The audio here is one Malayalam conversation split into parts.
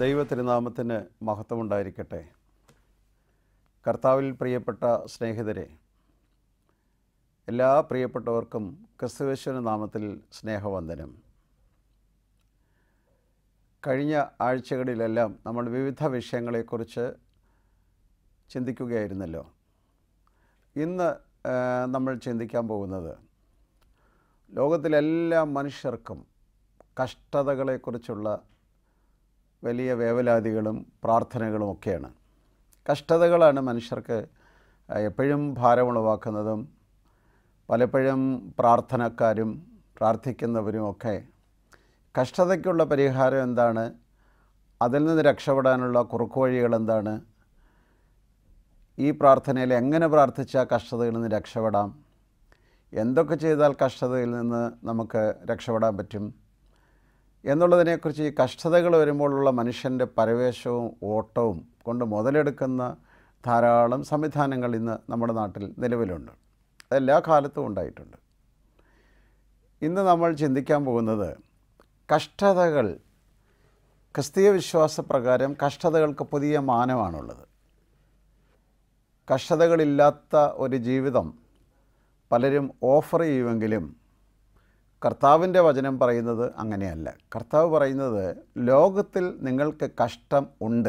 ദൈവ തിരുനാമത്തിന് മഹത്വമുണ്ടായിരിക്കട്ടെ കർത്താവിൽ പ്രിയപ്പെട്ട സ്നേഹിതരെ എല്ലാ പ്രിയപ്പെട്ടവർക്കും ക്രിസ്തുവേശ്വര നാമത്തിൽ സ്നേഹവന്ദനം കഴിഞ്ഞ ആഴ്ചകളിലെല്ലാം നമ്മൾ വിവിധ വിഷയങ്ങളെക്കുറിച്ച് ചിന്തിക്കുകയായിരുന്നല്ലോ ഇന്ന് ആ, നമ്മൾ ചിന്തിക്കാൻ പോകുന്നത് ലോകത്തിലെല്ലാ മനുഷ്യർക്കും കഷ്ടതകളെക്കുറിച്ചുള്ള വലിയ വേവലാതികളും പ്രാർത്ഥനകളും ഒക്കെയാണ് കഷ്ടതകളാണ് മനുഷ്യർക്ക് എപ്പോഴും ഭാരമുളവാക്കുന്നതും പലപ്പോഴും പ്രാർത്ഥനക്കാരും പ്രാർത്ഥിക്കുന്നവരും ഒക്കെ കഷ്ടതയ്ക്കുള്ള പരിഹാരം എന്താണ് അതിൽ നിന്ന് രക്ഷപ്പെടാനുള്ള കുറുക്കുവഴികൾ എന്താണ് ഈ പ്രാർത്ഥനയിൽ എങ്ങനെ പ്രാർത്ഥിച്ചാൽ കഷ്ടതയിൽ നിന്ന് രക്ഷപ്പെടാം എന്തൊക്കെ ചെയ്താൽ കഷ്ടതയിൽ നിന്ന് നമുക്ക് രക്ഷപ്പെടാൻ പറ്റും എന്നുള്ളതിനെക്കുറിച്ച് ഈ കഷ്ടതകൾ വരുമ്പോഴുള്ള മനുഷ്യൻ്റെ പരവേശവും ഓട്ടവും കൊണ്ട് മുതലെടുക്കുന്ന ധാരാളം സംവിധാനങ്ങൾ ഇന്ന് നമ്മുടെ നാട്ടിൽ നിലവിലുണ്ട് അതെല്ലാ കാലത്തും ഉണ്ടായിട്ടുണ്ട് ഇന്ന് നമ്മൾ ചിന്തിക്കാൻ പോകുന്നത് കഷ്ടതകൾ ക്രിസ്തീയ വിശ്വാസപ്രകാരം കഷ്ടതകൾക്ക് പുതിയ മാനമാണുള്ളത് കഷ്ടതകളില്ലാത്ത ഒരു ജീവിതം പലരും ഓഫർ ചെയ്യുമെങ്കിലും കർത്താവിൻ്റെ വചനം പറയുന്നത് അങ്ങനെയല്ല കർത്താവ് പറയുന്നത് ലോകത്തിൽ നിങ്ങൾക്ക് കഷ്ടം ഉണ്ട്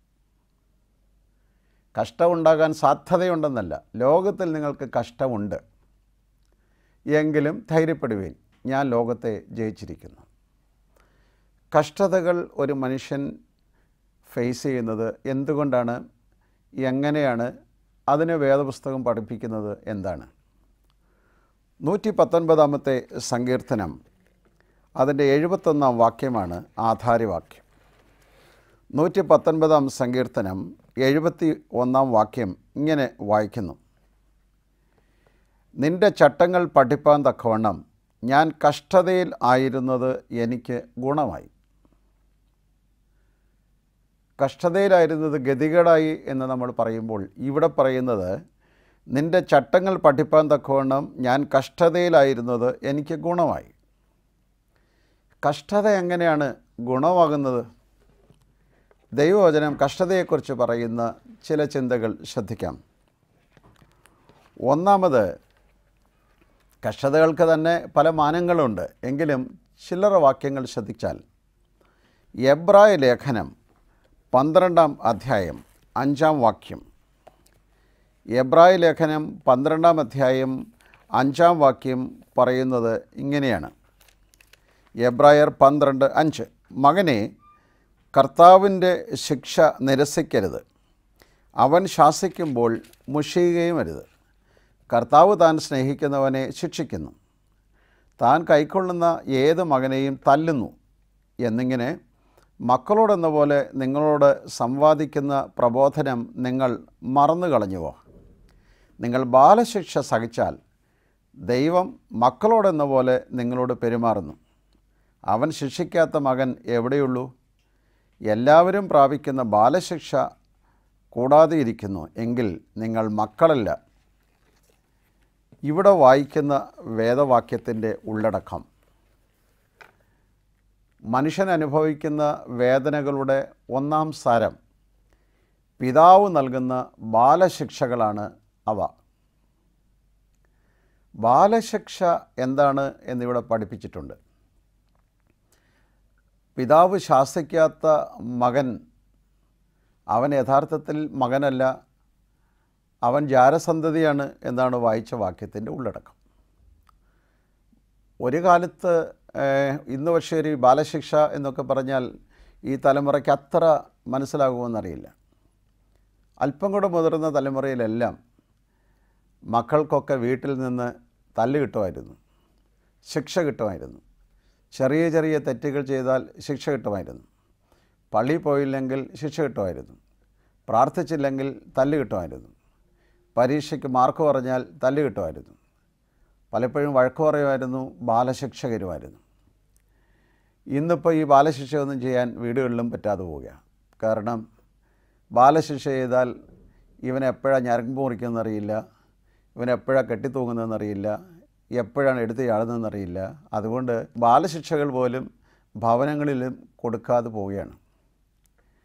കഷ്ടമുണ്ടാകാൻ സാധ്യതയുണ്ടെന്നല്ല ലോകത്തിൽ നിങ്ങൾക്ക് കഷ്ടമുണ്ട് എങ്കിലും ധൈര്യപ്പെടുവീൻ ഞാൻ ലോകത്തെ ജയിച്ചിരിക്കുന്നു കഷ്ടതകൾ ഒരു മനുഷ്യൻ ഫേസ് ചെയ്യുന്നത് എന്തുകൊണ്ടാണ് എങ്ങനെയാണ് അതിന് വേദപുസ്തകം പഠിപ്പിക്കുന്നത് എന്താണ് നൂറ്റി പത്തൊൻപതാമത്തെ സങ്കീർത്തനം അതിൻ്റെ എഴുപത്തൊന്നാം വാക്യമാണ് ആധാരവാക്യം നൂറ്റി പത്തൊൻപതാം സങ്കീർത്തനം എഴുപത്തി ഒന്നാം വാക്യം ഇങ്ങനെ വായിക്കുന്നു നിന്റെ ചട്ടങ്ങൾ പഠിപ്പാൻ തക്കവണ്ണം ഞാൻ കഷ്ടതയിൽ ആയിരുന്നത് എനിക്ക് ഗുണമായി കഷ്ടതയിലായിരുന്നത് ഗതികേടായി എന്ന് നമ്മൾ പറയുമ്പോൾ ഇവിടെ പറയുന്നത് നിന്റെ ചട്ടങ്ങൾ പഠിപ്പാൻ തക്കവണ്ണം ഞാൻ കഷ്ടതയിലായിരുന്നത് എനിക്ക് ഗുണമായി കഷ്ടത എങ്ങനെയാണ് ഗുണമാകുന്നത് ദൈവവചനം കഷ്ടതയെക്കുറിച്ച് പറയുന്ന ചില ചിന്തകൾ ശ്രദ്ധിക്കാം ഒന്നാമത് കഷ്ടതകൾക്ക് തന്നെ പല മാനങ്ങളുണ്ട് എങ്കിലും ചില്ലറ വാക്യങ്ങൾ ശ്രദ്ധിച്ചാൽ എബ്രായ ലേഖനം പന്ത്രണ്ടാം അധ്യായം അഞ്ചാം വാക്യം എബ്രായ ലേഖനം പന്ത്രണ്ടാം അധ്യായം അഞ്ചാം വാക്യം പറയുന്നത് ഇങ്ങനെയാണ് എബ്രായർ പന്ത്രണ്ട് അഞ്ച് മകനെ കർത്താവിൻ്റെ ശിക്ഷ നിരസിക്കരുത് അവൻ ശാസിക്കുമ്പോൾ മുഷിയുകയും അരുത് കർത്താവ് താൻ സ്നേഹിക്കുന്നവനെ ശിക്ഷിക്കുന്നു താൻ കൈക്കൊള്ളുന്ന ഏത് മകനെയും തല്ലുന്നു എന്നിങ്ങനെ മക്കളോടെന്ന പോലെ നിങ്ങളോട് സംവാദിക്കുന്ന പ്രബോധനം നിങ്ങൾ മറന്നു കളഞ്ഞുവോ നിങ്ങൾ ബാലശിക്ഷ സഹിച്ചാൽ ദൈവം മക്കളോടെന്ന പോലെ നിങ്ങളോട് പെരുമാറുന്നു അവൻ ശിക്ഷിക്കാത്ത മകൻ എവിടെയുള്ളൂ എല്ലാവരും പ്രാപിക്കുന്ന ബാലശിക്ഷ കൂടാതെ ഇരിക്കുന്നു എങ്കിൽ നിങ്ങൾ മക്കളല്ല ഇവിടെ വായിക്കുന്ന വേദവാക്യത്തിൻ്റെ ഉള്ളടക്കം മനുഷ്യൻ അനുഭവിക്കുന്ന വേദനകളുടെ ഒന്നാം സാരം പിതാവ് നൽകുന്ന ബാലശിക്ഷകളാണ് അവ ബാലശിക്ഷ എന്താണ് എന്നിവിടെ പഠിപ്പിച്ചിട്ടുണ്ട് പിതാവ് ശാസിക്കാത്ത മകൻ അവൻ യഥാർത്ഥത്തിൽ മകനല്ല അവൻ ജാരസന്തതിയാണ് എന്നാണ് വായിച്ച വാക്യത്തിൻ്റെ ഉള്ളടക്കം ഒരു കാലത്ത് ഏഹ്, ഇന്ന് പക്ഷേ ഒരു ബാലശിക്ഷ എന്നൊക്കെ പറഞ്ഞാൽ ഈ തലമുറയ്ക്ക് അത്ര മനസ്സിലാകുമെന്നറിയില്ല അല്പം കൂടെ മുതിർന്ന തലമുറയിലെല്ലാം മക്കൾക്കൊക്കെ വീട്ടിൽ നിന്ന് തല്ല് കിട്ടുമായിരുന്നു ശിക്ഷ കിട്ടുമായിരുന്നു ചെറിയ ചെറിയ തെറ്റുകൾ ചെയ്താൽ ശിക്ഷ കിട്ടുമായിരുന്നു പള്ളി പോയില്ലെങ്കിൽ ശിക്ഷ കിട്ടുമായിരുന്നു പ്രാർത്ഥിച്ചില്ലെങ്കിൽ തല്ല് കിട്ടുമായിരുന്നു പരീക്ഷയ്ക്ക് മാർക്ക് പറഞ്ഞാൽ തല്ല് കിട്ടുമായിരുന്നു പലപ്പോഴും വഴക്ക് പറയുമായിരുന്നു ബാലശിക്ഷകരുമായിരുന്നു ഇന്നിപ്പോൾ ഈ ബാലശിക്ഷയൊന്നും ചെയ്യാൻ വീടുകളിലും പറ്റാതെ പോവുകയാണ് കാരണം ബാലശിക്ഷ ചെയ്താൽ ഇവൻ എപ്പോഴാണ് ഞരമ്പ് മുറിക്കുന്നതെന്നറിയില്ല ഇവൻ എപ്പോഴാണ് കെട്ടിത്തൂങ്ങുന്നതെന്നറിയില്ല എപ്പോഴാണ് എടുത്ത് ചാടുന്നതെന്നറിയില്ല അതുകൊണ്ട് ബാലശിക്ഷകൾ പോലും ഭവനങ്ങളിലും കൊടുക്കാതെ പോവുകയാണ്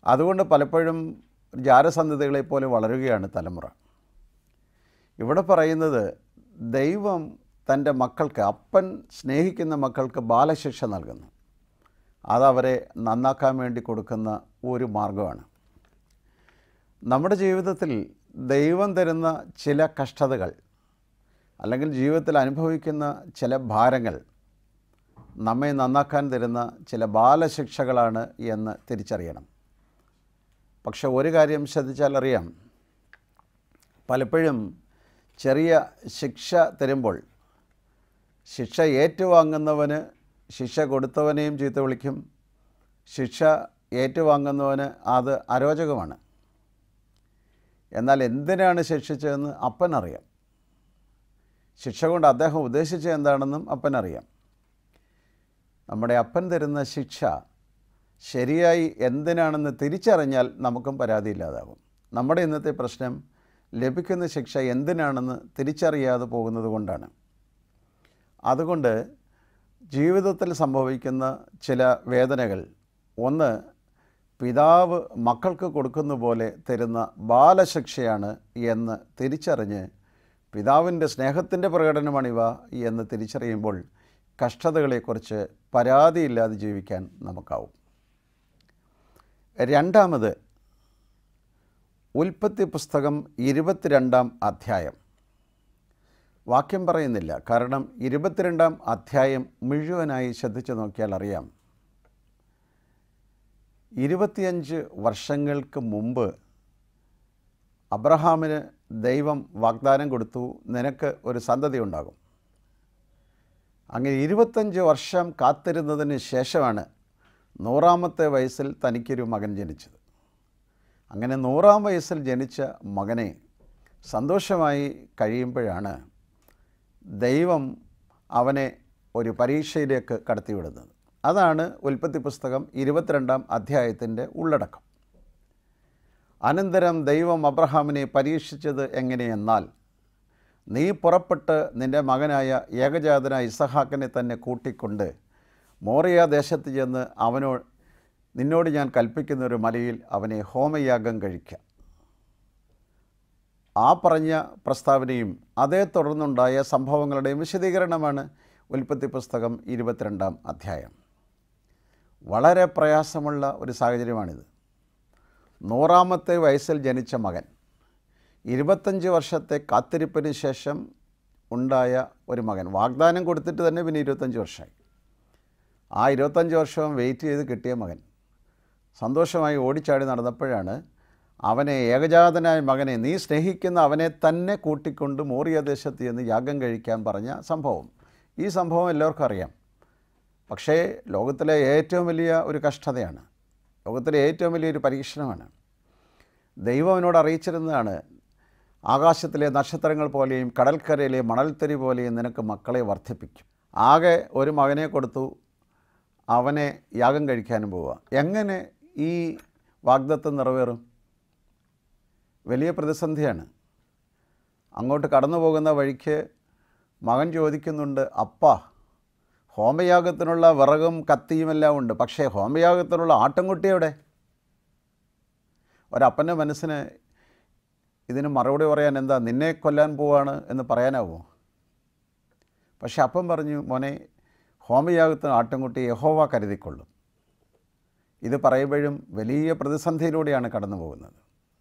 അതുകൊണ്ട് പലപ്പോഴും ജാരസന്ധതകളെ പോലെ വളരുകയാണ് തലമുറ ഇവിടെ പറയുന്നത് ദൈവം തൻ്റെ മക്കൾക്ക് അപ്പൻ സ്നേഹിക്കുന്ന മക്കൾക്ക് ബാലശിക്ഷ നൽകുന്നു അതവരെ നന്നാക്കാൻ വേണ്ടി കൊടുക്കുന്ന ഒരു മാർഗമാണ് നമ്മുടെ ജീവിതത്തിൽ ദൈവം തരുന്ന ചില കഷ്ടതകൾ അല്ലെങ്കിൽ ജീവിതത്തിൽ അനുഭവിക്കുന്ന ചില ഭാരങ്ങൾ നമ്മെ നന്നാക്കാൻ തരുന്ന ചില ബാലശിക്ഷകളാണ് എന്ന് തിരിച്ചറിയണം പക്ഷെ ഒരു കാര്യം ശ്രദ്ധിച്ചാൽ അറിയാം പലപ്പോഴും ചെറിയ ശിക്ഷ തരുമ്പോൾ ശിക്ഷ ഏറ്റുവാങ്ങുന്നവന് ശിക്ഷ കൊടുത്തവനെയും ചീത്ത വിളിക്കും ശിക്ഷ ഏറ്റുവാങ്ങുന്നവന് അത് അരോചകമാണ് എന്നാൽ എന്തിനാണ് ശിക്ഷിച്ചതെന്ന് അപ്പനറിയാം ശിക്ഷ കൊണ്ട് അദ്ദേഹം ഉദ്ദേശിച്ചത് എന്താണെന്നും അപ്പനറിയാം നമ്മുടെ അപ്പൻ തരുന്ന ശിക്ഷ ശരിയായി എന്തിനാണെന്ന് തിരിച്ചറിഞ്ഞാൽ നമുക്കും പരാതിയില്ലാതാകും നമ്മുടെ ഇന്നത്തെ പ്രശ്നം ലഭിക്കുന്ന ശിക്ഷ എന്തിനാണെന്ന് തിരിച്ചറിയാതെ പോകുന്നത് കൊണ്ടാണ് അതുകൊണ്ട് ജീവിതത്തിൽ സംഭവിക്കുന്ന ചില വേദനകൾ ഒന്ന് പിതാവ് മക്കൾക്ക് കൊടുക്കുന്ന പോലെ തരുന്ന ബാലശിക്ഷയാണ് എന്ന് തിരിച്ചറിഞ്ഞ് പിതാവിൻ്റെ സ്നേഹത്തിൻ്റെ പ്രകടനമാണിവ എന്ന് തിരിച്ചറിയുമ്പോൾ കഷ്ടതകളെക്കുറിച്ച് പരാതിയില്ലാതെ ജീവിക്കാൻ നമുക്കാവും രണ്ടാമത് ഉൽപ്പത്തി പുസ്തകം ഇരുപത്തിരണ്ടാം അധ്യായം വാക്യം പറയുന്നില്ല കാരണം ഇരുപത്തിരണ്ടാം അധ്യായം മുഴുവനായി ശ്രദ്ധിച്ചു നോക്കിയാൽ അറിയാം ഇരുപത്തിയഞ്ച് വർഷങ്ങൾക്ക് മുമ്പ് അബ്രഹാമിന് ദൈവം വാഗ്ദാനം കൊടുത്തു നിനക്ക് ഒരു സന്തതി ഉണ്ടാകും അങ്ങനെ ഇരുപത്തഞ്ച് വർഷം കാത്തിരുന്നതിന് ശേഷമാണ് നൂറാമത്തെ വയസ്സിൽ തനിക്കൊരു മകൻ ജനിച്ചത് അങ്ങനെ നൂറാം വയസ്സിൽ ജനിച്ച മകനെ സന്തോഷമായി കഴിയുമ്പോഴാണ് ദൈവം അവനെ ഒരു പരീക്ഷയിലേക്ക് കടത്തിവിടുന്നത് അതാണ് ഉൽപ്പത്തി പുസ്തകം ഇരുപത്തിരണ്ടാം അധ്യായത്തിൻ്റെ ഉള്ളടക്കം അനന്തരം ദൈവം അബ്രഹാമിനെ പരീക്ഷിച്ചത് എങ്ങനെയെന്നാൽ നീ പുറപ്പെട്ട് നിൻ്റെ മകനായ ഏകജാതനായ ഇസഹാക്കിനെ തന്നെ കൂട്ടിക്കൊണ്ട് മോറിയ ദേശത്ത് ചെന്ന് അവനോ നിന്നോട് ഞാൻ കൽപ്പിക്കുന്ന ഒരു മലയിൽ അവനെ ഹോമയാഗം കഴിക്കാം ആ പറഞ്ഞ പ്രസ്താവനയും അതേ തുടർന്നുണ്ടായ സംഭവങ്ങളുടെയും വിശദീകരണമാണ് ഉൽപ്പത്തി പുസ്തകം ഇരുപത്തിരണ്ടാം അധ്യായം വളരെ പ്രയാസമുള്ള ഒരു സാഹചര്യമാണിത് നൂറാമത്തെ വയസ്സിൽ ജനിച്ച മകൻ ഇരുപത്തഞ്ച് വർഷത്തെ കാത്തിരിപ്പിന് ശേഷം ഉണ്ടായ ഒരു മകൻ വാഗ്ദാനം കൊടുത്തിട്ട് തന്നെ പിന്നെ ഇരുപത്തഞ്ച് വർഷമായി ആ ഇരുപത്തഞ്ച് വർഷവും വെയിറ്റ് ചെയ്ത് കിട്ടിയ മകൻ സന്തോഷമായി ഓടിച്ചാടി നടന്നപ്പോഴാണ് അവനെ ഏകജാതനായ മകനെ നീ സ്നേഹിക്കുന്ന അവനെ തന്നെ കൂട്ടിക്കൊണ്ട് മോറിയ ദേശത്ത് എന്ന് യാഗം കഴിക്കാൻ പറഞ്ഞ സംഭവം ഈ സംഭവം എല്ലാവർക്കും അറിയാം പക്ഷേ ലോകത്തിലെ ഏറ്റവും വലിയ ഒരു കഷ്ടതയാണ് ലോകത്തിലെ ഏറ്റവും വലിയൊരു പരീക്ഷണമാണ് ദൈവം അവനോട് അറിയിച്ചിരുന്നതാണ് ആകാശത്തിലെ നക്ഷത്രങ്ങൾ പോലെയും കടൽക്കരയിലെ മണൽത്തരി പോലെയും നിനക്ക് മക്കളെ വർദ്ധിപ്പിക്കും ആകെ ഒരു മകനെ കൊടുത്തു അവനെ യാഗം കഴിക്കാനും പോവുക എങ്ങനെ ഈ വാഗ്ദത്വം നിറവേറും വലിയ പ്രതിസന്ധിയാണ് അങ്ങോട്ട് കടന്നു പോകുന്ന വഴിക്ക് മകൻ ചോദിക്കുന്നുണ്ട് അപ്പ ഹോമയാഗത്തിനുള്ള വിറകും കത്തിയുമെല്ലാം ഉണ്ട് പക്ഷേ ഹോമയാഗത്തിനുള്ള ആട്ടിൻകുട്ടി എവിടെ ഒരപ്പൻ്റെ മനസ്സിന് ഇതിന് മറുപടി പറയാൻ എന്താ നിന്നെ കൊല്ലാൻ പോവാണ് എന്ന് പറയാനാവുമോ പക്ഷെ അപ്പം പറഞ്ഞു മോനെ ഹോമയാഗത്തിന് ആട്ടിൻകുട്ടി യഹോവ കരുതിക്കൊള്ളും ഇത് പറയുമ്പോഴും വലിയ പ്രതിസന്ധിയിലൂടെയാണ് കടന്നു പോകുന്നത്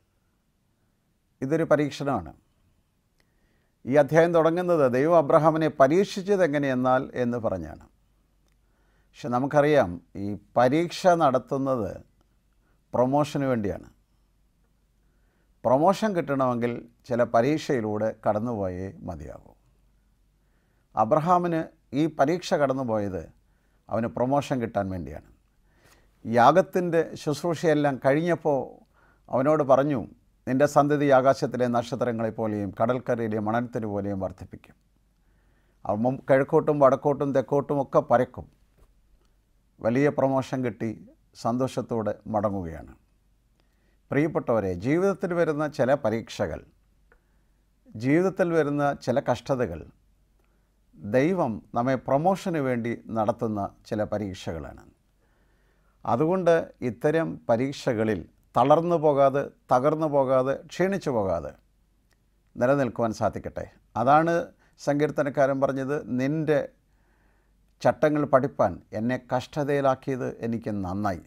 ഇതൊരു പരീക്ഷണമാണ് ഈ അധ്യായം തുടങ്ങുന്നത് ദൈവം അബ്രഹാമിനെ പരീക്ഷിച്ചത് എങ്ങനെയെന്നാൽ എന്ന് പറഞ്ഞാണ് പക്ഷെ നമുക്കറിയാം ഈ പരീക്ഷ നടത്തുന്നത് പ്രൊമോഷന് വേണ്ടിയാണ് പ്രൊമോഷൻ കിട്ടണമെങ്കിൽ ചില പരീക്ഷയിലൂടെ കടന്നുപോയേ മതിയാകൂ അബ്രഹാമിന് ഈ പരീക്ഷ കടന്നുപോയത് അവന് പ്രൊമോഷൻ കിട്ടാൻ വേണ്ടിയാണ് യാഗത്തിൻ്റെ ശുശ്രൂഷയെല്ലാം കഴിഞ്ഞപ്പോൾ അവനോട് പറഞ്ഞു നിൻ്റെ സന്തതി ആകാശത്തിലെ നക്ഷത്രങ്ങളെപ്പോലെയും കടൽക്കരയിലെ മണൽത്തിന് പോലെയും വർദ്ധിപ്പിക്കും അവൻ കിഴക്കോട്ടും വടക്കോട്ടും തെക്കോട്ടും ഒക്കെ പരക്കും വലിയ പ്രൊമോഷൻ കിട്ടി സന്തോഷത്തോടെ മടങ്ങുകയാണ് പ്രിയപ്പെട്ടവരെ ജീവിതത്തിൽ വരുന്ന ചില പരീക്ഷകൾ ജീവിതത്തിൽ വരുന്ന ചില കഷ്ടതകൾ ദൈവം നമ്മെ പ്രൊമോഷന് വേണ്ടി നടത്തുന്ന ചില പരീക്ഷകളാണ് അതുകൊണ്ട് ഇത്തരം പരീക്ഷകളിൽ തളർന്നു പോകാതെ തകർന്നു പോകാതെ ക്ഷീണിച്ചു പോകാതെ നിലനിൽക്കുവാൻ സാധിക്കട്ടെ അതാണ് സങ്കീർത്തനക്കാരൻ പറഞ്ഞത് നിൻ്റെ ചട്ടങ്ങൾ പഠിപ്പാൻ എന്നെ കഷ്ടതയിലാക്കിയത് എനിക്ക് നന്നായി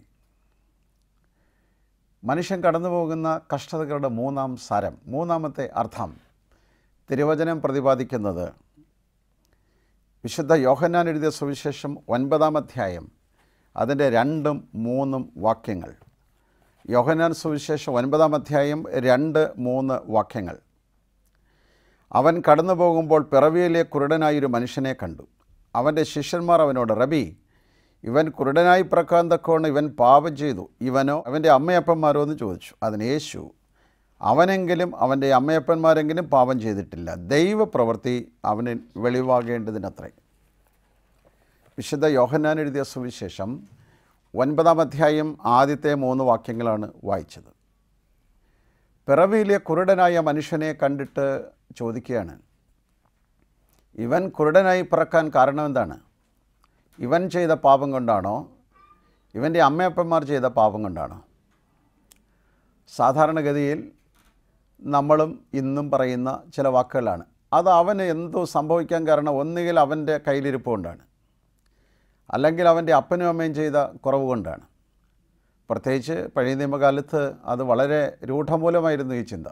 മനുഷ്യൻ കടന്നു പോകുന്ന കഷ്ടതകളുടെ മൂന്നാം സാരം മൂന്നാമത്തെ അർത്ഥം തിരുവചനം പ്രതിപാദിക്കുന്നത് വിശുദ്ധ യോഹന്നാൻ എഴുതിയ സുവിശേഷം ഒൻപതാം അധ്യായം അതിൻ്റെ രണ്ടും മൂന്നും വാക്യങ്ങൾ യോഹന്നാൻ സുവിശേഷം ഒൻപതാം അധ്യായം രണ്ട് മൂന്ന് വാക്യങ്ങൾ അവൻ കടന്നു പോകുമ്പോൾ പിറവിയിലെ കുരുടനായൊരു മനുഷ്യനെ കണ്ടു അവൻ്റെ ശിഷ്യന്മാർ അവനോട് റബി ഇവൻ കുരുടനായി പിറക്കാൻ തക്കോണം ഇവൻ പാപം ചെയ്തു ഇവനോ അവൻ്റെ അമ്മയപ്പന്മാരോ എന്ന് ചോദിച്ചു അതിന് യേശു അവനെങ്കിലും അവൻ്റെ അമ്മയപ്പന്മാരെങ്കിലും പാപം ചെയ്തിട്ടില്ല ദൈവപ്രവൃത്തി അവന് വെളിവാകേണ്ടതിനത്രേ വിശുദ്ധ യോഹന്നാൻ എഴുതിയ സുവിശേഷം ഒൻപതാം അധ്യായം ആദ്യത്തെ മൂന്ന് വാക്യങ്ങളാണ് വായിച്ചത് പിറവിയിലെ കുരുടനായ മനുഷ്യനെ കണ്ടിട്ട് ചോദിക്കുകയാണ് ഇവൻ കുരുടനായി പിറക്കാൻ കാരണം എന്താണ് ഇവൻ ചെയ്ത പാപം കൊണ്ടാണോ ഇവൻ്റെ അമ്മയപ്പന്മാർ ചെയ്ത പാപം കൊണ്ടാണോ സാധാരണഗതിയിൽ നമ്മളും ഇന്നും പറയുന്ന ചില വാക്കുകളാണ് അത് അവന് എന്തോ സംഭവിക്കാൻ കാരണം ഒന്നുകിൽ അവൻ്റെ കയ്യിലിരിപ്പ് കൊണ്ടാണ് അല്ലെങ്കിൽ അവൻ്റെ അപ്പനും അമ്മയും ചെയ്ത കുറവ് കൊണ്ടാണ് പ്രത്യേകിച്ച് പഴയ നിയമകാലത്ത് അത് വളരെ രൂഢമൂലമായിരുന്നു ഈ ചിന്ത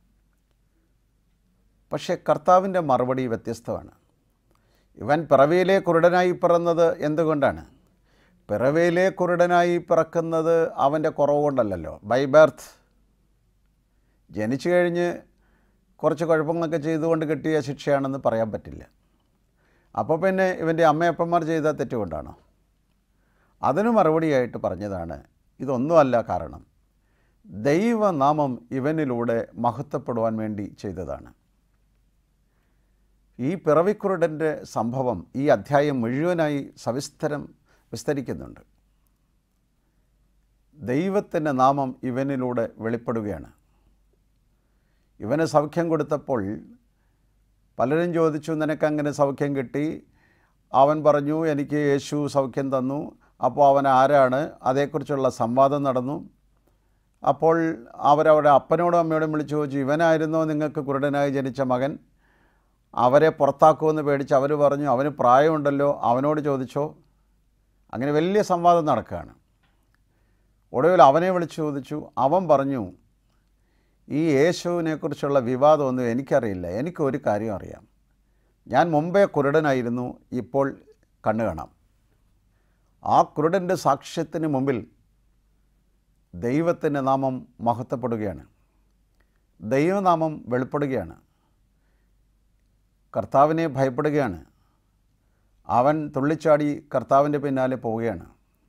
പക്ഷേ കർത്താവിൻ്റെ മറുപടി വ്യത്യസ്തമാണ് ഇവൻ പിറവിയിലെ കുരുടനായി പിറന്നത് എന്തുകൊണ്ടാണ് പിറവിയിലെ കുരുടനായി പിറക്കുന്നത് അവൻ്റെ കുറവ് കൊണ്ടല്ലല്ലോ ബൈ ബർത്ത് ജനിച്ചു കഴിഞ്ഞ് കുറച്ച് കുഴപ്പങ്ങളൊക്കെ ചെയ്തുകൊണ്ട് കിട്ടിയ ശിക്ഷയാണെന്ന് പറയാൻ പറ്റില്ല അപ്പോൾ പിന്നെ ഇവൻ്റെ അമ്മയപ്പന്മാർ ചെയ്ത തെറ്റുകൊണ്ടാണോ അതിന് മറുപടിയായിട്ട് പറഞ്ഞതാണ് ഇതൊന്നുമല്ല കാരണം ദൈവനാമം ഇവനിലൂടെ മഹത്വപ്പെടുവാൻ വേണ്ടി ചെയ്തതാണ് ഈ പിറവിക്കുരുടൻ്റെ സംഭവം ഈ അധ്യായം മുഴുവനായി സവിസ്തരം വിസ്തരിക്കുന്നുണ്ട് ദൈവത്തിൻ്റെ നാമം ഇവനിലൂടെ വെളിപ്പെടുകയാണ് ഇവന് സൗഖ്യം കൊടുത്തപ്പോൾ പലരും ചോദിച്ചു നിനക്കങ്ങനെ സൗഖ്യം കിട്ടി അവൻ പറഞ്ഞു എനിക്ക് യേശു സൗഖ്യം തന്നു അപ്പോൾ അവൻ ആരാണ് അതേക്കുറിച്ചുള്ള സംവാദം നടന്നു അപ്പോൾ അവരവരുടെ അപ്പനോടും അമ്മയോടും വിളിച്ചു ചോദിച്ചു ഇവനായിരുന്നോ നിങ്ങൾക്ക് കുരുടനായി ജനിച്ച മകൻ അവരെ പുറത്താക്കുമെന്ന് പേടിച്ച് അവർ പറഞ്ഞു അവന് പ്രായമുണ്ടല്ലോ അവനോട് ചോദിച്ചോ അങ്ങനെ വലിയ സംവാദം നടക്കുകയാണ് ഒടുവിൽ അവനെ വിളിച്ച് ചോദിച്ചു അവൻ പറഞ്ഞു ഈ യേശുവിനെക്കുറിച്ചുള്ള വിവാദമൊന്നും എനിക്കറിയില്ല എനിക്കൊരു കാര്യം അറിയാം ഞാൻ മുമ്പേ കുരുടനായിരുന്നു ഇപ്പോൾ കണ്ണു കാണാം ആ കുരുടൻ്റെ സാക്ഷ്യത്തിന് മുമ്പിൽ ദൈവത്തിൻ്റെ നാമം മഹത്വപ്പെടുകയാണ് ദൈവനാമം വെളിപ്പെടുകയാണ് കർത്താവിനെ ഭയപ്പെടുകയാണ് അവൻ തുള്ളിച്ചാടി കർത്താവിൻ്റെ പിന്നാലെ പോവുകയാണ്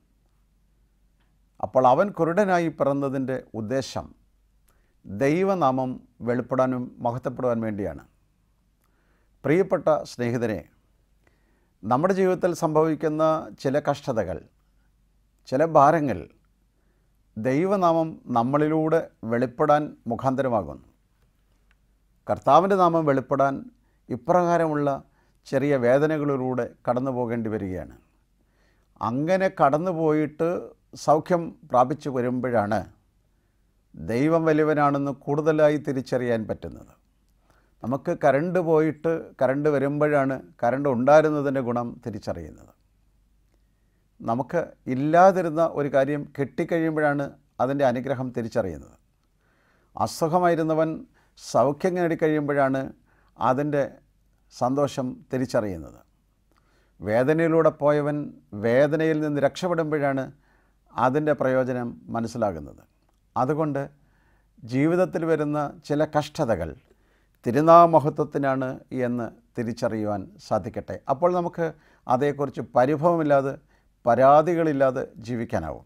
അപ്പോൾ അവൻ കുരുടനായി പിറന്നതിൻ്റെ ഉദ്ദേശം ദൈവനാമം വെളിപ്പെടാനും മഹത്വപ്പെടുവാൻ വേണ്ടിയാണ് പ്രിയപ്പെട്ട സ്നേഹിതരെ നമ്മുടെ ജീവിതത്തിൽ സംഭവിക്കുന്ന ചില കഷ്ടതകൾ ചില ഭാരങ്ങൾ ദൈവനാമം നമ്മളിലൂടെ വെളിപ്പെടാൻ മുഖാന്തരമാകുന്നു കർത്താവിൻ്റെ നാമം വെളിപ്പെടാൻ ഇപ്രകാരമുള്ള ചെറിയ വേദനകളിലൂടെ കടന്നു പോകേണ്ടി വരികയാണ് അങ്ങനെ കടന്നു പോയിട്ട് സൗഖ്യം പ്രാപിച്ചു വരുമ്പോഴാണ് ദൈവം വലിയവനാണെന്ന് കൂടുതലായി തിരിച്ചറിയാൻ പറ്റുന്നത് നമുക്ക് കരണ്ട് പോയിട്ട് കരണ്ട് വരുമ്പോഴാണ് കരണ്ട് ഉണ്ടായിരുന്നതിൻ്റെ ഗുണം തിരിച്ചറിയുന്നത് നമുക്ക് ഇല്ലാതിരുന്ന ഒരു കാര്യം കിട്ടിക്കഴിയുമ്പോഴാണ് അതിൻ്റെ അനുഗ്രഹം തിരിച്ചറിയുന്നത് അസുഖമായിരുന്നവൻ സൗഖ്യം നേടിക്കഴിയുമ്പോഴാണ് അതിൻ്റെ സന്തോഷം തിരിച്ചറിയുന്നത് വേദനയിലൂടെ പോയവൻ വേദനയിൽ നിന്ന് രക്ഷപ്പെടുമ്പോഴാണ് അതിൻ്റെ പ്രയോജനം മനസ്സിലാകുന്നത് അതുകൊണ്ട് ജീവിതത്തിൽ വരുന്ന ചില കഷ്ടതകൾ തിരുനാമഹത്വത്തിനാണ് എന്ന് തിരിച്ചറിയുവാൻ സാധിക്കട്ടെ അപ്പോൾ നമുക്ക് അതേക്കുറിച്ച് പരിഭവമില്ലാതെ പരാതികളില്ലാതെ ജീവിക്കാനാവും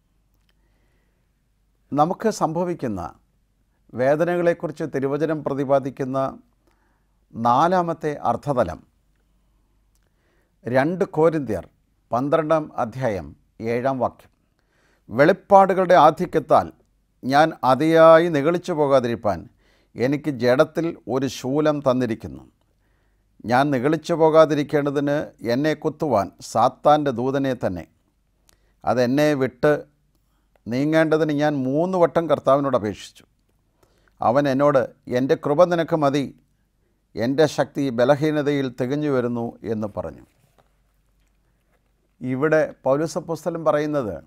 നമുക്ക് സംഭവിക്കുന്ന വേദനകളെക്കുറിച്ച് തിരുവചനം പ്രതിപാദിക്കുന്ന നാലാമത്തെ അർത്ഥതലം രണ്ട് കോരിന്ത്യർ പന്ത്രണ്ടാം അധ്യായം ഏഴാം വാക്യം വെളിപ്പാടുകളുടെ ആധിക്യത്താൽ ഞാൻ അതിയായി നിഗളിച്ചു പോകാതിരിപ്പാൻ എനിക്ക് ജഡത്തിൽ ഒരു ശൂലം തന്നിരിക്കുന്നു ഞാൻ നിഗളിച്ചു പോകാതിരിക്കേണ്ടതിന് എന്നെ കുത്തുവാൻ സാത്താൻ്റെ ദൂതനെ തന്നെ അതെന്നെ വിട്ട് നീങ്ങേണ്ടതിന് ഞാൻ മൂന്ന് വട്ടം കർത്താവിനോട് അപേക്ഷിച്ചു അവൻ എന്നോട് എൻ്റെ കൃപ നിനക്ക് മതി എൻ്റെ ശക്തി ബലഹീനതയിൽ തികഞ്ഞു വരുന്നു എന്ന് പറഞ്ഞു ഇവിടെ പൗലുസപ്പുസ്തലം പറയുന്നത്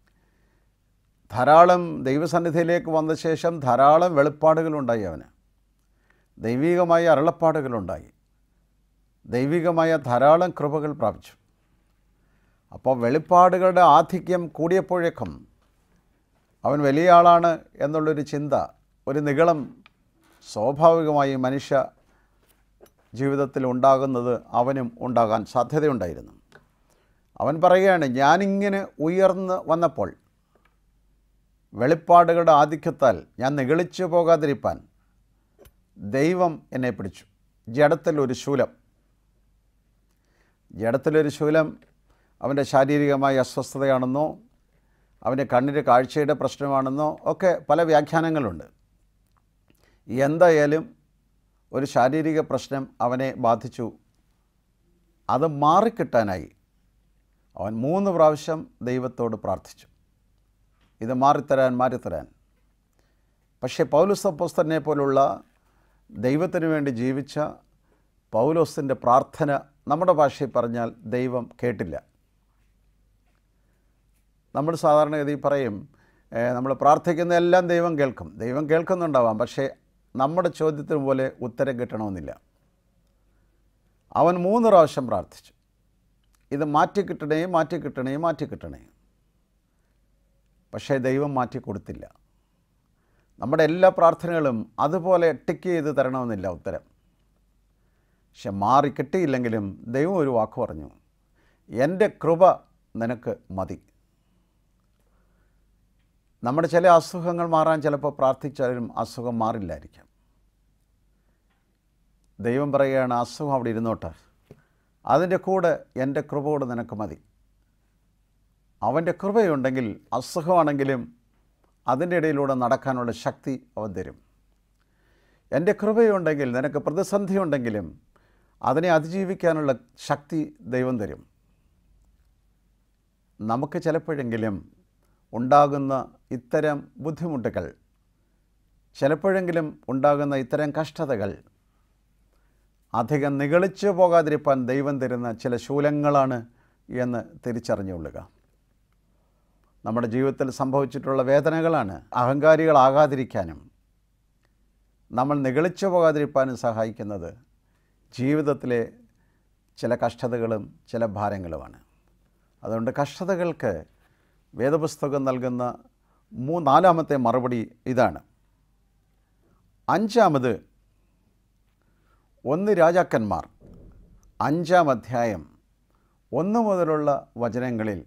ധാരാളം ദൈവസന്നിധിയിലേക്ക് വന്ന ശേഷം ധാരാളം വെളിപ്പാടുകളുണ്ടായി അവന് ദൈവികമായ അരുളപ്പാടുകളുണ്ടായി ദൈവികമായ ധാരാളം കൃപകൾ പ്രാപിച്ചു അപ്പോൾ വെളിപ്പാടുകളുടെ ആധിക്യം കൂടിയപ്പോഴേക്കും അവൻ വലിയ ആളാണ് എന്നുള്ളൊരു ചിന്ത ഒരു നിഗളം സ്വാഭാവികമായി മനുഷ്യ ജീവിതത്തിൽ ഉണ്ടാകുന്നത് അവനും ഉണ്ടാകാൻ സാധ്യതയുണ്ടായിരുന്നു അവൻ പറയുകയാണ് ഞാനിങ്ങനെ ഉയർന്ന് വന്നപ്പോൾ വെളിപ്പാടുകളുടെ ആധിക്യത്താൽ ഞാൻ നിഗളിച്ചു പോകാതിരിപ്പാൻ ദൈവം എന്നെ പിടിച്ചു ജഡത്തിൽ ഒരു ശൂലം ജഡത്തിലൊരു ശൂലം അവൻ്റെ ശാരീരികമായ അസ്വസ്ഥതയാണെന്നോ അവൻ്റെ കണ്ണിൻ്റെ കാഴ്ചയുടെ പ്രശ്നമാണെന്നോ ഒക്കെ പല വ്യാഖ്യാനങ്ങളുണ്ട് എന്തായാലും ഒരു ശാരീരിക പ്രശ്നം അവനെ ബാധിച്ചു അത് മാറിക്കിട്ടാനായി അവൻ മൂന്ന് പ്രാവശ്യം ദൈവത്തോട് പ്രാർത്ഥിച്ചു ഇത് മാറിത്തരാൻ മാറിത്തരാൻ പക്ഷേ പൗലുസപ്പോസ്തനെ പോലുള്ള ദൈവത്തിന് വേണ്ടി ജീവിച്ച പൗലോസിൻ്റെ പ്രാർത്ഥന നമ്മുടെ ഭാഷയിൽ പറഞ്ഞാൽ ദൈവം കേട്ടില്ല നമ്മൾ സാധാരണഗതി പറയും ഏഹ്, നമ്മൾ പ്രാർത്ഥിക്കുന്ന എല്ലാം ദൈവം കേൾക്കും ദൈവം കേൾക്കുന്നുണ്ടാവാം പക്ഷേ നമ്മുടെ ചോദ്യത്തിന് പോലെ ഉത്തരം കിട്ടണമെന്നില്ല അവൻ മൂന്ന് പ്രാവശ്യം പ്രാർത്ഥിച്ചു ഇത് മാറ്റിക്കിട്ടണേ മാറ്റിക്കിട്ടണേ മാറ്റിക്കിട്ടണേ പക്ഷേ ദൈവം മാറ്റി കൊടുത്തില്ല നമ്മുടെ എല്ലാ പ്രാർത്ഥനകളും അതുപോലെ ടിക്ക് ചെയ്ത് തരണമെന്നില്ല ഉത്തരം പക്ഷെ മാറി കിട്ടിയില്ലെങ്കിലും ദൈവം ഒരു വാക്ക് പറഞ്ഞു എൻ്റെ കൃപ നിനക്ക് മതി നമ്മുടെ ചില അസുഖങ്ങൾ മാറാൻ ചിലപ്പോൾ പ്രാർത്ഥിച്ചാലും അസുഖം മാറില്ലായിരിക്കാം ദൈവം പറയുകയാണ് അസുഖം അവിടെ ഇരുന്നോട്ടെ അതിൻ്റെ കൂടെ എൻ്റെ കൃപയോട് നിനക്ക് മതി അവൻ്റെ കൃപയുണ്ടെങ്കിൽ അസുഖമാണെങ്കിലും അതിൻ്റെ ഇടയിലൂടെ നടക്കാനുള്ള ശക്തി അവൻ തരും എൻ്റെ കൃപയുണ്ടെങ്കിൽ നിനക്ക് പ്രതിസന്ധി ഉണ്ടെങ്കിലും അതിനെ അതിജീവിക്കാനുള്ള ശക്തി ദൈവം തരും നമുക്ക് ചിലപ്പോഴെങ്കിലും ഉണ്ടാകുന്ന ഇത്തരം ബുദ്ധിമുട്ടുകൾ ചിലപ്പോഴെങ്കിലും ഉണ്ടാകുന്ന ഇത്തരം കഷ്ടതകൾ അധികം നിഗളിച്ചു പോകാതിരിപ്പാൻ ദൈവം തരുന്ന ചില ശൂലങ്ങളാണ് എന്ന് തിരിച്ചറിഞ്ഞുകൊള്ളുക നമ്മുടെ ജീവിതത്തിൽ സംഭവിച്ചിട്ടുള്ള വേദനകളാണ് അഹങ്കാരികളാകാതിരിക്കാനും നമ്മൾ നിഗളിച്ചു പോകാതിരിക്കാനും സഹായിക്കുന്നത് ജീവിതത്തിലെ ചില കഷ്ടതകളും ചില ഭാരങ്ങളുമാണ് അതുകൊണ്ട് കഷ്ടതകൾക്ക് വേദപുസ്തകം നൽകുന്ന മൂന്നാലാമത്തെ മറുപടി ഇതാണ് അഞ്ചാമത് ഒന്ന് രാജാക്കന്മാർ അഞ്ചാം അധ്യായം ഒന്ന് മുതലുള്ള വചനങ്ങളിൽ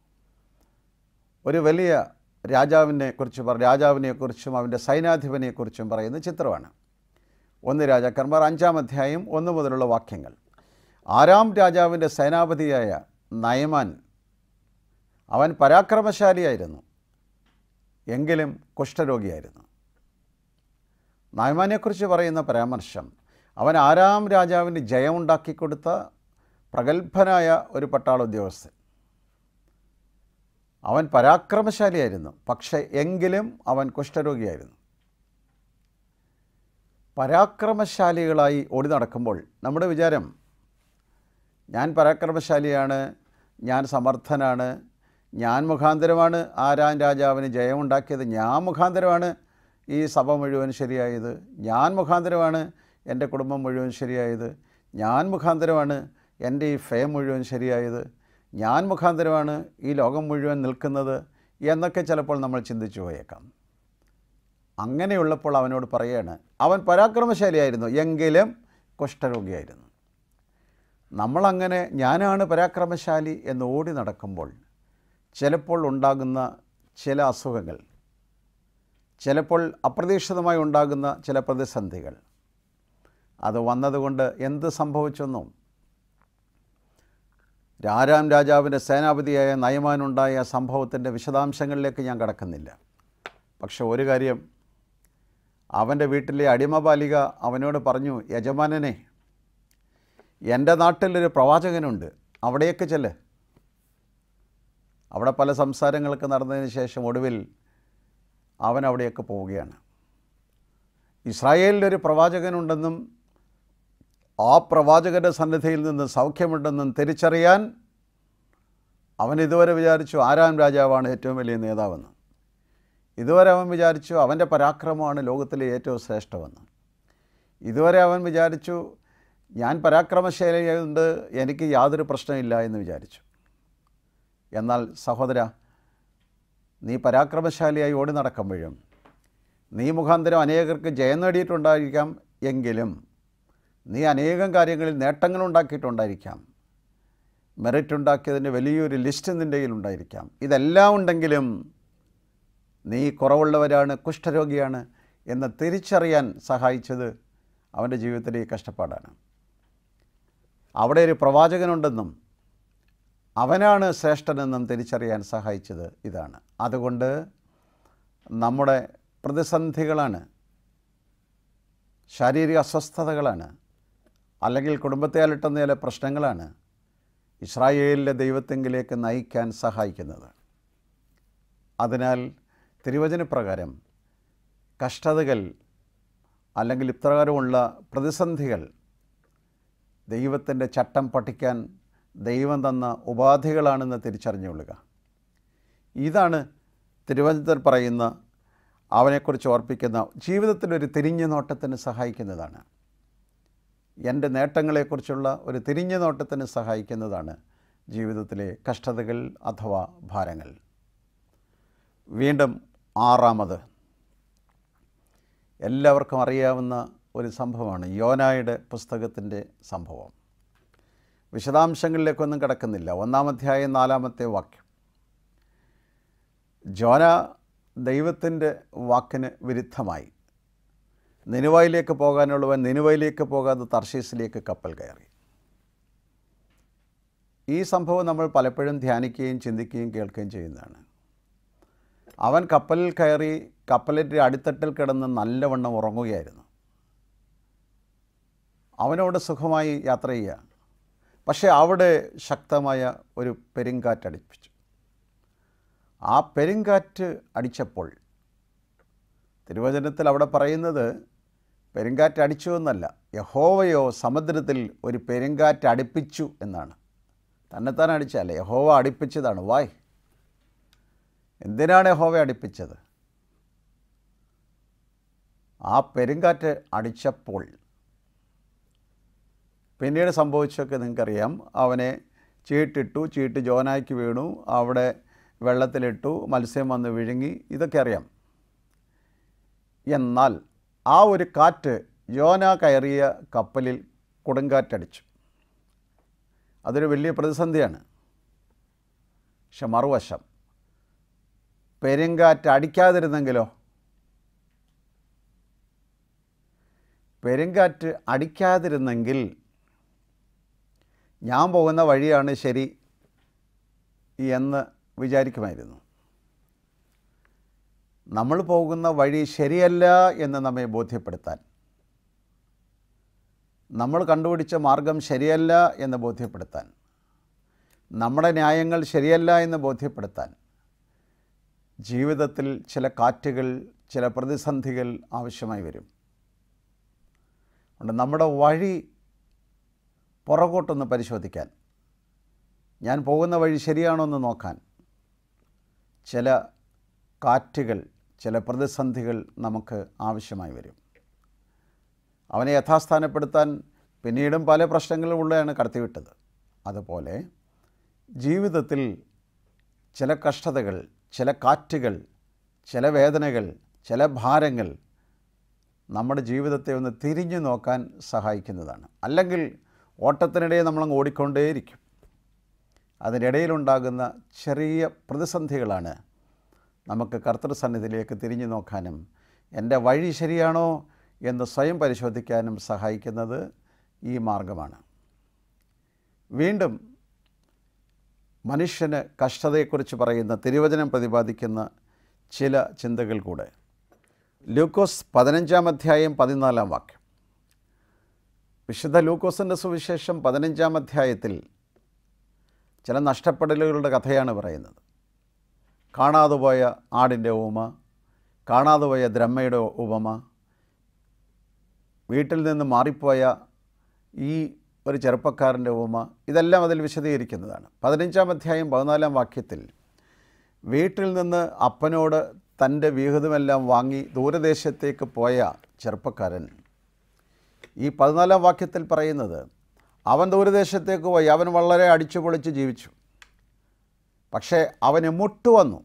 ഒരു വലിയ രാജാവിനെ കുറിച്ച് പറ രാജാവിനെക്കുറിച്ചും അവൻ്റെ സൈനാധിപനെക്കുറിച്ചും പറയുന്ന ചിത്രമാണ് ഒന്ന് രാജാക്കന്മാർ അഞ്ചാം അധ്യായം ഒന്ന് മുതലുള്ള വാക്യങ്ങൾ ആറാം രാജാവിൻ്റെ സേനാപതിയായ നയമാൻ അവൻ പരാക്രമശാലിയായിരുന്നു എങ്കിലും കുഷ്ഠരോഗിയായിരുന്നു നയമാനെക്കുറിച്ച് പറയുന്ന പരാമർശം അവൻ ആരാം രാജാവിന് ജയമുണ്ടാക്കിക്കൊടുത്ത പ്രഗത്ഭനായ ഒരു പട്ടാള ഉദ്യോഗസ്ഥൻ അവൻ പരാക്രമശാലിയായിരുന്നു പക്ഷേ എങ്കിലും അവൻ കുഷ്ഠരോഗിയായിരുന്നു പരാക്രമശാലികളായി ഓടി നടക്കുമ്പോൾ നമ്മുടെ വിചാരം ഞാൻ പരാക്രമശാലിയാണ് ഞാൻ സമർത്ഥനാണ് ഞാൻ മുഖാന്തരമാണ് ആരാൻ രാജാവിന് ജയമുണ്ടാക്കിയത് ഞാൻ മുഖാന്തരമാണ് ഈ സഭ മുഴുവൻ ശരിയായത് ഞാൻ മുഖാന്തരമാണ് എൻ്റെ കുടുംബം മുഴുവൻ ശരിയായത് ഞാൻ മുഖാന്തരമാണ് എൻ്റെ ഈ ഫെയം മുഴുവൻ ശരിയായത് ഞാൻ മുഖാന്തരമാണ് ഈ ലോകം മുഴുവൻ നിൽക്കുന്നത് എന്നൊക്കെ ചിലപ്പോൾ നമ്മൾ ചിന്തിച്ചു പോയേക്കാം അങ്ങനെയുള്ളപ്പോൾ അവനോട് പറയുകയാണ് അവൻ പരാക്രമശാലിയായിരുന്നു എങ്കിലും കുഷ്ഠരോഗിയായിരുന്നു നമ്മളങ്ങനെ ഞാനാണ് പരാക്രമശാലി എന്ന് ഓടി നടക്കുമ്പോൾ ചിലപ്പോൾ ഉണ്ടാകുന്ന ചില അസുഖങ്ങൾ ചിലപ്പോൾ അപ്രതീക്ഷിതമായി ഉണ്ടാകുന്ന ചില പ്രതിസന്ധികൾ അത് വന്നതുകൊണ്ട് എന്ത് സംഭവിച്ചെന്നോ ആരാം രാജാവിൻ്റെ സേനാപതിയായ നയമാനുണ്ടായ സംഭവത്തിൻ്റെ വിശദാംശങ്ങളിലേക്ക് ഞാൻ കടക്കുന്നില്ല പക്ഷെ ഒരു കാര്യം അവൻ്റെ വീട്ടിലെ അടിമബാലിക അവനോട് പറഞ്ഞു യജമാനനെ എൻ്റെ നാട്ടിലൊരു പ്രവാചകനുണ്ട് അവിടേക്ക് ചെല്ല് അവിടെ പല സംസാരങ്ങളൊക്കെ നടന്നതിന് ശേഷം ഒടുവിൽ അവൻ അവിടെയൊക്കെ പോവുകയാണ് ഇസ്രായേലിലൊരു പ്രവാചകനുണ്ടെന്നും ആ പ്രവാചകൻ്റെ സന്നിധിയിൽ നിന്ന് സൗഖ്യമുണ്ടെന്നും തിരിച്ചറിയാൻ അവൻ ഇതുവരെ വിചാരിച്ചു ആരാം രാജാവാണ് ഏറ്റവും വലിയ നേതാവെന്ന് ഇതുവരെ അവൻ വിചാരിച്ചു അവൻ്റെ പരാക്രമമാണ് ലോകത്തിലെ ഏറ്റവും ശ്രേഷ്ഠമെന്ന് ഇതുവരെ അവൻ വിചാരിച്ചു ഞാൻ പരാക്രമശാലിയായതുകൊണ്ട് എനിക്ക് യാതൊരു പ്രശ്നമില്ല എന്ന് വിചാരിച്ചു എന്നാൽ സഹോദര നീ പരാക്രമശാലിയായി ഓടി നടക്കുമ്പോഴും നീ മുഖാന്തരം അനേകർക്ക് ജയം നേടിയിട്ടുണ്ടായിരിക്കാം എങ്കിലും നീ അനേകം കാര്യങ്ങളിൽ നേട്ടങ്ങളുണ്ടാക്കിയിട്ടുണ്ടായിരിക്കാം മെറിറ്റ് ഉണ്ടാക്കിയതിൻ്റെ വലിയൊരു ലിസ്റ്റ് നിൻ്റെ കയ്യിലുണ്ടായിരിക്കാം ഇതെല്ലാം ഉണ്ടെങ്കിലും നീ കുറവുള്ളവരാണ് കുഷ്ഠരോഗിയാണ് എന്ന് തിരിച്ചറിയാൻ സഹായിച്ചത് അവൻ്റെ ജീവിതത്തിലെ ഈ കഷ്ടപ്പാടാണ് അവിടെ ഒരു പ്രവാചകനുണ്ടെന്നും അവനാണ് ശ്രേഷ്ഠനെന്നും തിരിച്ചറിയാൻ സഹായിച്ചത് ഇതാണ് അതുകൊണ്ട് നമ്മുടെ പ്രതിസന്ധികളാണ് ശാരീരിക അസ്വസ്ഥതകളാണ് അല്ലെങ്കിൽ കുടുംബത്തെ അലട്ടുന്ന ചില പ്രശ്നങ്ങളാണ് ഇസ്രായേലിലെ ദൈവത്തെങ്കിലേക്ക് നയിക്കാൻ സഹായിക്കുന്നത് അതിനാൽ തിരുവചനപ്രകാരം കഷ്ടതകൾ അല്ലെങ്കിൽ ഇപ്രകാരമുള്ള പ്രതിസന്ധികൾ ദൈവത്തിൻ്റെ ചട്ടം പഠിക്കാൻ ദൈവം തന്ന ഉപാധികളാണെന്ന് തിരിച്ചറിഞ്ഞുകൊള്ളുക ഇതാണ് തിരുവനന്തപുരത്ത് പറയുന്ന അവനെക്കുറിച്ച് ഓർപ്പിക്കുന്ന ജീവിതത്തിലൊരു തിരിഞ്ഞു നോട്ടത്തിന് സഹായിക്കുന്നതാണ് എൻ്റെ നേട്ടങ്ങളെക്കുറിച്ചുള്ള ഒരു തിരിഞ്ഞു നോട്ടത്തിന് സഹായിക്കുന്നതാണ് ജീവിതത്തിലെ കഷ്ടതകൾ അഥവാ ഭാരങ്ങൾ വീണ്ടും ആറാമത് എല്ലാവർക്കും അറിയാവുന്ന ഒരു സംഭവമാണ് യോനായുടെ പുസ്തകത്തിൻ്റെ സംഭവം വിശദാംശങ്ങളിലേക്കൊന്നും കിടക്കുന്നില്ല ഒന്നാമധ്യായം നാലാമത്തെ വാക്യം ജോന ദൈവത്തിൻ്റെ വാക്കിന് വിരുദ്ധമായി നിനുവയിലേക്ക് പോകാനുള്ളവൻ നിനുവയിലേക്ക് പോകാതെ തർശീസിലേക്ക് കപ്പൽ കയറി ഈ സംഭവം നമ്മൾ പലപ്പോഴും ധ്യാനിക്കുകയും ചിന്തിക്കുകയും കേൾക്കുകയും ചെയ്യുന്നതാണ് അവൻ കപ്പലിൽ കയറി കപ്പലിൻ്റെ അടിത്തട്ടിൽ കിടന്ന് നല്ലവണ്ണം ഉറങ്ങുകയായിരുന്നു അവനോട് സുഖമായി യാത്ര ചെയ്യുക പക്ഷേ അവിടെ ശക്തമായ ഒരു പെരുങ്കാറ്റടിപ്പിച്ചു ആ പെരുങ്കാറ്റ് അടിച്ചപ്പോൾ തിരുവചനത്തിൽ അവിടെ പറയുന്നത് പെരുങ്കാറ്റ് അടിച്ചു എന്നല്ല യഹോവയോ സമുദ്രത്തിൽ ഒരു പെരുങ്കാറ്റ് അടുപ്പിച്ചു എന്നാണ് തന്നെത്താൻ അടിച്ചല്ല യഹോവ അടുപ്പിച്ചതാണ് വായ് എന്തിനാണ് യഹോവ അടുപ്പിച്ചത് ആ പെരുങ്കാറ്റ് അടിച്ചപ്പോൾ പിന്നീട് സംഭവിച്ചൊക്കെ നിങ്ങൾക്കറിയാം അവനെ ചീട്ടിട്ടു ചീട്ട് ജോനായ്ക്ക് വീണു അവിടെ വെള്ളത്തിലിട്ടു മത്സ്യം വന്ന് വിഴുങ്ങി ഇതൊക്കെ അറിയാം എന്നാൽ ആ ഒരു കാറ്റ് യോന കയറിയ കപ്പലിൽ കൊടുങ്കാറ്റടിച്ചു അതൊരു വലിയ പ്രതിസന്ധിയാണ് പക്ഷെ മറുവശം പെരുങ്കാറ്റ് അടിക്കാതിരുന്നെങ്കിലോ പെരുങ്കാറ്റ് അടിക്കാതിരുന്നെങ്കിൽ ഞാൻ പോകുന്ന വഴിയാണ് ശരി എന്ന് വിചാരിക്കുമായിരുന്നു നമ്മൾ പോകുന്ന വഴി ശരിയല്ല എന്ന് നമ്മെ ബോധ്യപ്പെടുത്താൻ നമ്മൾ കണ്ടുപിടിച്ച മാർഗം ശരിയല്ല എന്ന് ബോധ്യപ്പെടുത്താൻ നമ്മുടെ ന്യായങ്ങൾ ശരിയല്ല എന്ന് ബോധ്യപ്പെടുത്താൻ ജീവിതത്തിൽ ചില കാറ്റുകൾ ചില പ്രതിസന്ധികൾ ആവശ്യമായി വരും അതുകൊണ്ട് നമ്മുടെ വഴി പുറകോട്ടൊന്ന് പരിശോധിക്കാൻ ഞാൻ പോകുന്ന വഴി ശരിയാണോ എന്ന് നോക്കാൻ ചില കാറ്റുകൾ ചില പ്രതിസന്ധികൾ നമുക്ക് ആവശ്യമായി വരും അവനെ യഥാസ്ഥാനപ്പെടുത്താൻ പിന്നീടും പല പ്രശ്നങ്ങളും ഉള്ളതാണ് കടത്തിവിട്ടത് അതുപോലെ ജീവിതത്തിൽ ചില കഷ്ടതകൾ ചില കാറ്റുകൾ ചില വേദനകൾ ചില ഭാരങ്ങൾ നമ്മുടെ ജീവിതത്തെ ഒന്ന് തിരിഞ്ഞു നോക്കാൻ സഹായിക്കുന്നതാണ് അല്ലെങ്കിൽ ഓട്ടത്തിനിടെ നമ്മളങ്ങ് ഓടിക്കൊണ്ടേയിരിക്കും അതിനിടയിലുണ്ടാകുന്ന ചെറിയ പ്രതിസന്ധികളാണ് നമുക്ക് കർത്തൃസന്നിധിയിലേക്ക് തിരിഞ്ഞു നോക്കാനും എൻ്റെ വഴി ശരിയാണോ എന്ന് സ്വയം പരിശോധിക്കാനും സഹായിക്കുന്നത് ഈ മാർഗമാണ് വീണ്ടും മനുഷ്യന് കഷ്ടതയെക്കുറിച്ച് പറയുന്ന തിരുവചനം പ്രതിപാദിക്കുന്ന ചില ചിന്തകൾ കൂടെ ലൂക്കോസ് പതിനഞ്ചാം അധ്യായം പതിനാലാം വാക്യം വിശുദ്ധ ലൂക്കോസിൻ്റെ സുവിശേഷം പതിനഞ്ചാം അധ്യായത്തിൽ ചില നഷ്ടപ്പെടലുകളുടെ കഥയാണ് പറയുന്നത് കാണാതെ പോയ ആടിൻ്റെ ഉപമ കാണാതെ പോയ ദ്രമ്മയുടെ ഉപമ വീട്ടിൽ നിന്ന് മാറിപ്പോയ ഈ ഒരു ചെറുപ്പക്കാരൻ്റെ ഉപമ ഇതെല്ലാം അതിൽ വിശദീകരിക്കുന്നതാണ് പതിനഞ്ചാം അധ്യായം പതിനാലാം വാക്യത്തിൽ വീട്ടിൽ നിന്ന് അപ്പനോട് തൻ്റെ വിഹിതമെല്ലാം വാങ്ങി ദൂരദേശത്തേക്ക് പോയ ചെറുപ്പക്കാരൻ ഈ പതിനാലാം വാക്യത്തിൽ പറയുന്നത് അവൻ ദൂരദേശത്തേക്ക് പോയി അവൻ വളരെ അടിച്ചു പൊളിച്ച് ജീവിച്ചു പക്ഷേ അവന് മുട്ട് വന്നു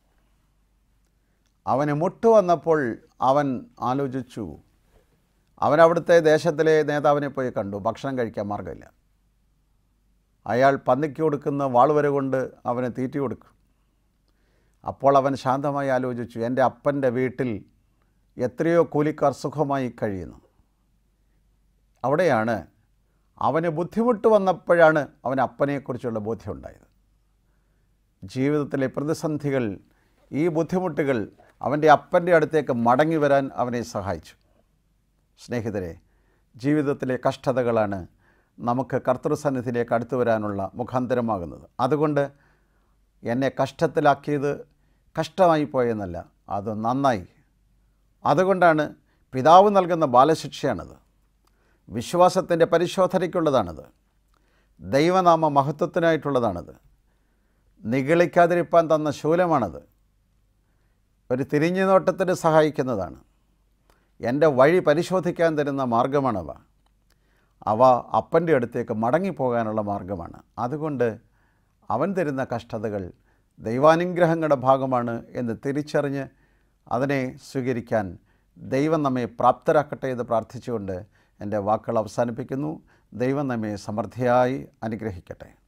അവന് മുട്ട് വന്നപ്പോൾ അവൻ ആലോചിച്ചു അവൻ അവിടുത്തെ ദേശത്തിലെ നേതാവിനെ പോയി കണ്ടു ഭക്ഷണം കഴിക്കാൻ മാർഗമില്ല അയാൾ പന്നിക്ക് കൊടുക്കുന്ന വാളുവര കൊണ്ട് അവന് തീറ്റി കൊടുക്കും അപ്പോൾ അവൻ ശാന്തമായി ആലോചിച്ചു എൻ്റെ അപ്പൻ്റെ വീട്ടിൽ എത്രയോ കൂലിക്കാർ സുഖമായി കഴിയുന്നു അവിടെയാണ് അവന് ബുദ്ധിമുട്ട് വന്നപ്പോഴാണ് അവന് അപ്പനെക്കുറിച്ചുള്ള ബോധ്യമുണ്ടായത് ജീവിതത്തിലെ പ്രതിസന്ധികൾ ഈ ബുദ്ധിമുട്ടുകൾ അവൻ്റെ അപ്പൻ്റെ അടുത്തേക്ക് മടങ്ങി വരാൻ അവനെ സഹായിച്ചു സ്നേഹിതരെ ജീവിതത്തിലെ കഷ്ടതകളാണ് നമുക്ക് കർത്തൃസന്നിധിയിലേക്ക് അടുത്തു വരാനുള്ള മുഖാന്തരമാകുന്നത് അതുകൊണ്ട് എന്നെ കഷ്ടത്തിലാക്കിയത് കഷ്ടമായി പോയെന്നല്ല അത് നന്നായി അതുകൊണ്ടാണ് പിതാവ് നൽകുന്ന ബാലശിക്ഷയാണത് വിശ്വാസത്തിൻ്റെ പരിശോധനയ്ക്കുള്ളതാണത് ദൈവനാമ മഹത്വത്തിനായിട്ടുള്ളതാണത് നിഗളിക്കാതിരിപ്പാൻ തന്ന ശൂലമാണത് ഒരു തിരിഞ്ഞു നോട്ടത്തിന് സഹായിക്കുന്നതാണ് എൻ്റെ വഴി പരിശോധിക്കാൻ തരുന്ന മാർഗമാണവ അവ അപ്പൻ്റെ അടുത്തേക്ക് മടങ്ങിപ്പോകാനുള്ള മാർഗമാണ് അതുകൊണ്ട് അവൻ തരുന്ന കഷ്ടതകൾ ദൈവാനുഗ്രഹങ്ങളുടെ ഭാഗമാണ് എന്ന് തിരിച്ചറിഞ്ഞ് അതിനെ സ്വീകരിക്കാൻ ദൈവം നമ്മെ പ്രാപ്തരാക്കട്ടെ എന്ന് പ്രാർത്ഥിച്ചുകൊണ്ട് എൻ്റെ വാക്കുകൾ അവസാനിപ്പിക്കുന്നു ദൈവം നമ്മെ സമൃദ്ധിയായി അനുഗ്രഹിക്കട്ടെ